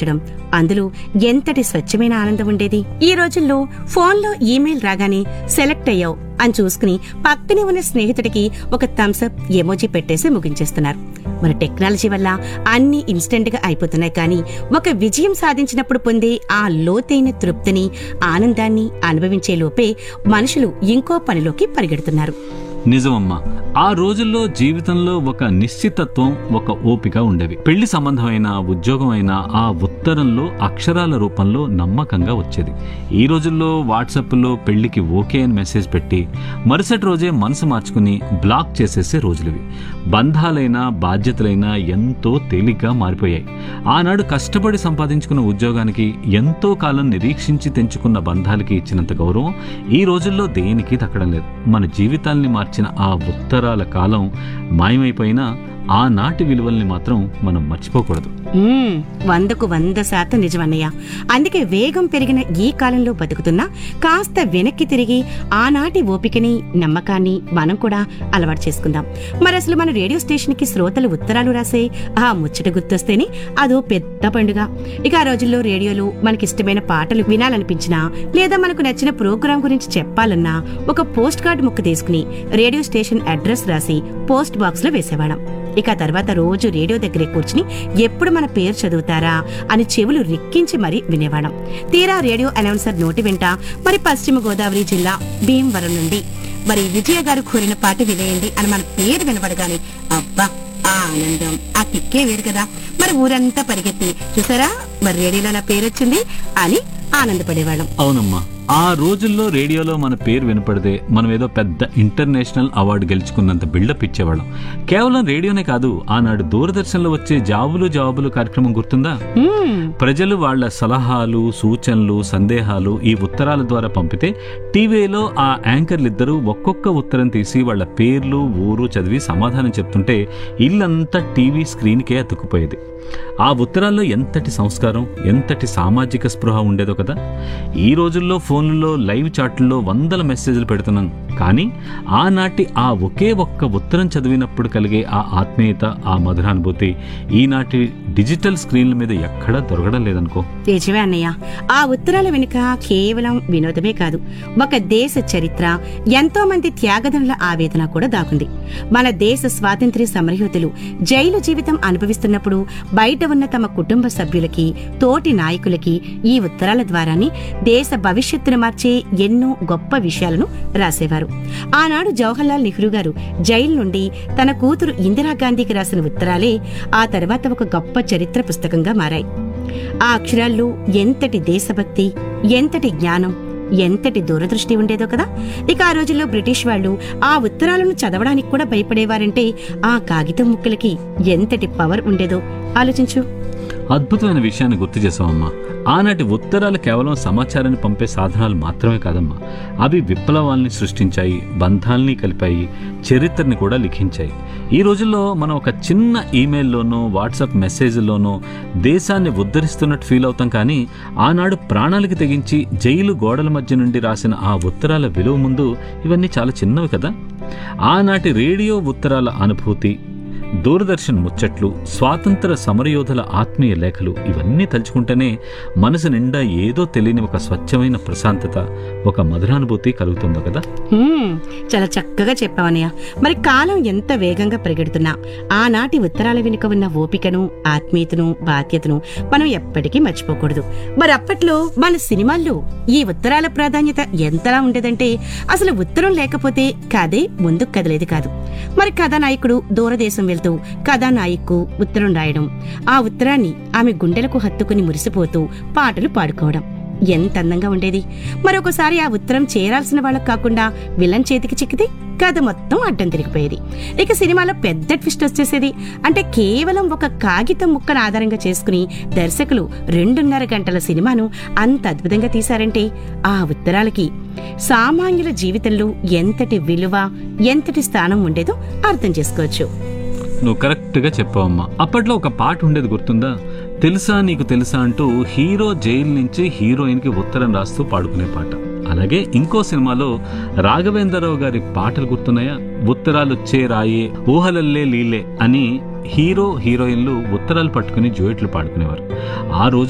పంపించడం అందులో ఎంతటి స్వచ్ఛమైన ఆనందం ఉండేది ఈ రోజుల్లో ఫోన్లో ఈమెయిల్ రాగానే సెలెక్ట్ అయ్యావు అని చూసుకుని పక్కనే ఉన్న స్నేహితుడికి ఒక థమ్స్అప్ ఎమోజీ పెట్టేసి ముగించేస్తున్నారు మన టెక్నాలజీ వల్ల అన్ని ఇన్స్టెంట్ గా అయిపోతున్నాయి కానీ ఒక విజయం సాధించినప్పుడు పొందే ఆ లోతైన తృప్తిని ఆనందాన్ని అనుభవించే లోపే మనుషులు ఇంకో పనిలోకి పరిగెడుతున్నారు నిజమమ్మా ఆ రోజుల్లో జీవితంలో ఒక నిశ్చితత్వం ఒక ఓపిక ఉండేవి పెళ్లి సంబంధమైన ఉద్యోగం అయినా ఆ ఉత్తరంలో అక్షరాల రూపంలో నమ్మకంగా వచ్చేది ఈ రోజుల్లో వాట్సాప్లో పెళ్లికి ఓకే అని మెసేజ్ పెట్టి మరుసటి రోజే మనసు మార్చుకుని బ్లాక్ చేసేసే రోజులివి బంధాలైనా బాధ్యతలైనా ఎంతో తేలిగ్గా మారిపోయాయి ఆనాడు కష్టపడి సంపాదించుకున్న ఉద్యోగానికి ఎంతో కాలం నిరీక్షించి తెంచుకున్న బంధాలకి ఇచ్చినంత గౌరవం ఈ రోజుల్లో దేనికి దక్కడం లేదు మన జీవితాల్ని మార్చిన ఆ ఉత్తరాల కాలం మాయమైపోయినా ఆనాటి విలువల్ని మాత్రం మనం మర్చిపోకూడదు మ్మ్, వందకు వంద శాతం నిజమన్నయ్య అందుకే వేగం పెరిగిన ఈ కాలంలో బతుకుతున్నా కాస్త వెనక్కి తిరిగి ఆనాటి ఓపికని నమ్మకాన్ని మనం కూడా అలవాటు చేసుకుందాం మరి అసలు మన రేడియో స్టేషన్ కి శ్రోతలు ఉత్తరాలు రాసే ఆ ముచ్చట గుర్తొస్తేనే అదో పెద్ద పండుగ ఇక ఆ రోజుల్లో రేడియోలో మనకిష్టమైన పాటలు వినాలనిపించినా లేదా మనకు నచ్చిన ప్రోగ్రాం గురించి చెప్పాలన్నా ఒక పోస్ట్ కార్డు ముక్క తీసుకుని రేడియో స్టేషన్ అడ్రస్ రాసి పోస్ట్ బాక్స్ లో వేసేవాళ్ళం ఇక ఆ తర్వాత రోజు రేడియో దగ్గరే కూర్చుని ఎప్పుడు మన పేరు చదువుతారా అని చెవులు రిక్కించి మరీ వినేవాళ్ళం తీరా రేడియో అనౌన్సర్ నోటి వెంట మరి పశ్చిమ గోదావరి జిల్లా భీమవరం నుండి మరి విజయ గారు కోరిన పాట వినేయండి అని మన పేరు వినపడగానే అబ్బా ఆ ఆనందం ఆ కిక్కే వేరు కదా మరి ఊరంతా పరిగెత్తి చూసారా మరి రేడియోలో నా పేరు వచ్చింది అని ఆనందపడేవాళ్ళం అవునమ్మా ఆ రోజుల్లో రేడియోలో మన పేరు వినపడితే మనం ఏదో పెద్ద ఇంటర్నేషనల్ అవార్డు గెలుచుకున్నంత బిల్డప్ ఇచ్చేవాళ్ళం కేవలం రేడియోనే కాదు ఆనాడు దూరదర్శన్లో వచ్చే జాబులు జవాబులు కార్యక్రమం గుర్తుందా మ్మ్. ప్రజలు వాళ్ళ సలహాలు సూచనలు సందేహాలు ఈ ఉత్తరాల ద్వారా పంపితే టీవీలో ఆ యాంకర్లిద్దరూ ఒక్కొక్క ఉత్తరం తీసి వాళ్ళ పేర్లు ఊరు చదివి సమాధానం చెప్తుంటే ఇల్లంతా టీవీ స్క్రీన్కే అతుక్కుపోయేది ఆ ఉత్తరాల్లో ఎంతటి సంస్కారం ఎంతటి సామాజిక స్పృహ ఉండేదో కదా ఈ రోజుల్లో ఫోన్లలో లైవ్ చాట్లో వందల మెసేజ్లు పెడుతున్నాం కానీ ఆనాటి ఆ ఒకే ఒక్క ఉత్తరం చదివినప్పుడు కలిగే ఆ ఆత్మీయత ఆ మధురానుభూతి ఈనాటి డిజిటల్ స్క్రీన్ల మీద ఎక్కడా దొరకడం లేదనుకో నిజమే అన్నయ్య ఆ ఉత్తరాల వెనుక కేవలం వినోదమే కాదు ఒక దేశ చరిత్ర ఎంతో మంది త్యాగదనుల ఆవేదన కూడా దాగుంది మన దేశ స్వాతంత్ర్య సమరయోధులు జైలు జీవితం అనుభవిస్తున్నప్పుడు బయట ఉన్న తమ కుటుంబ సభ్యులకి తోటి నాయకులకి ఈ ఉత్తరాల ద్వారానే దేశ భవిష్యత్తును మార్చే ఎన్నో గొప్ప విషయాలను రాసేవారు ఆనాడు జవహర్లాల్ నెహ్రూ గారు జైలు నుండి తన కూతురు ఇందిరాగాంధీకి రాసిన ఉత్తరాలే ఆ తర్వాత ఒక గొప్ప చరిత్ర పుస్తకంగా మారాయి ఆ అక్షరాల్లో ఎంతటి దేశభక్తి ఎంతటి జ్ఞానం ఎంతటి దూరదృష్టి ఉండేదో కదా ఇక ఆ రోజుల్లో బ్రిటిష్ వాళ్ళు ఆ ఉత్తరాలను చదవడానికి కూడా భయపడేవారంటే ఆ కాగితం ముక్కలకి ఎంతటి పవర్ ఉండేదో ఆలోచించు అద్భుతమైన విషయాన్ని గుర్తు చేసావమ్మా ఆనాటి ఉత్తరాలు కేవలం సమాచారాన్ని పంపే సాధనాలు మాత్రమే కాదమ్మా అవి విప్లవాల్ని సృష్టించాయి బంధాల్ని కలిపాయి చరిత్రని కూడా లిఖించాయి ఈ రోజుల్లో మనం ఒక చిన్న ఈమెయిల్లోనో వాట్సాప్ మెసేజ్లోనో దేశాన్ని ఉద్ధరిస్తున్నట్టు ఫీల్ అవుతాం కానీ ఆనాడు ప్రాణాలకి తెగించి జైలు గోడల మధ్య నుండి రాసిన ఆ ఉత్తరాల విలువ ముందు ఇవన్నీ చాలా చిన్నవి కదా ఆనాటి రేడియో ఉత్తరాల అనుభూతి దూరదర్శన్ ముచ్చట్లు స్వాతంత్ర సమరయోధుల ఆత్మీయ లేఖలు ఇవన్నీ తలుచుకుంటేనే మనసు నిండా ఏదో తెలియని ఒక స్వచ్ఛమైన ప్రశాంతత ఒక మధురానుభూతి కలుగుతుందో కదా హ్మ్, చాలా చక్కగా చెప్పావన్నయ్య మరి కాలం ఎంత వేగంగా పరిగెడుతున్నా ఆనాటి ఉత్తరాల వెనుక ఉన్న ఓపికను ఆత్మీయతను బాధ్యతను మనం ఎప్పటికీ మర్చిపోకూడదు మరి అప్పట్లో మన సినిమాల్లో ఈ ఉత్తరాల ప్రాధాన్యత ఎంతలా ఉండేదంటే అసలు ఉత్తరం లేకపోతే కథే ముందుకు కదలేది కాదు మరి కథానాయకుడు దూరదేశం వెళ్తూ కథానాయకు ఉత్తరం రాయడం ఆ ఉత్తరాన్ని ఆమె గుండెలకు హత్తుకుని మురిసిపోతూ పాటలు పాడుకోవడం ఎంత అందంగా ఉండేది మరొకసారి ఆ ఉత్తరం చేరాల్సిన వాళ్ళకు కాకుండా విలన్ చేతికి చిక్కితే కథ మొత్తం అడ్డం తిరిగిపోయేది ఇక సినిమాలో పెద్ద ట్విస్ట్ వచ్చేసేది అంటే కేవలం ఒక కాగితం ముక్కను ఆధారంగా చేసుకుని దర్శకులు రెండున్నర గంటల సినిమాను అంత అద్భుతంగా తీశారంటే ఆ ఉత్తరాలకి సామాన్యుల జీవితంలో ఎంతటి విలువ ఎంతటి స్థానం ఉండేదో అర్థం చేసుకోవచ్చు నువ్వు కరెక్ట్గా చెప్పావమ్మా అప్పట్లో ఒక పాట ఉండేది గుర్తుందా తెలుసా నీకు తెలుసా అంటూ హీరో జైలు నుంచి హీరోయిన్కి ఉత్తరం రాస్తూ పాడుకునే పాట అలాగే ఇంకో సినిమాలో రాఘవేంద్రరావు గారి పాటలు గుర్తున్నాయా ఉత్తరాలు వచ్చే రాయే ఊహలల్లే లీలే అని హీరో హీరోయిన్లు ఉత్తరాలు పట్టుకుని జోయిట్లు పాడుకునేవారు ఆ రోజు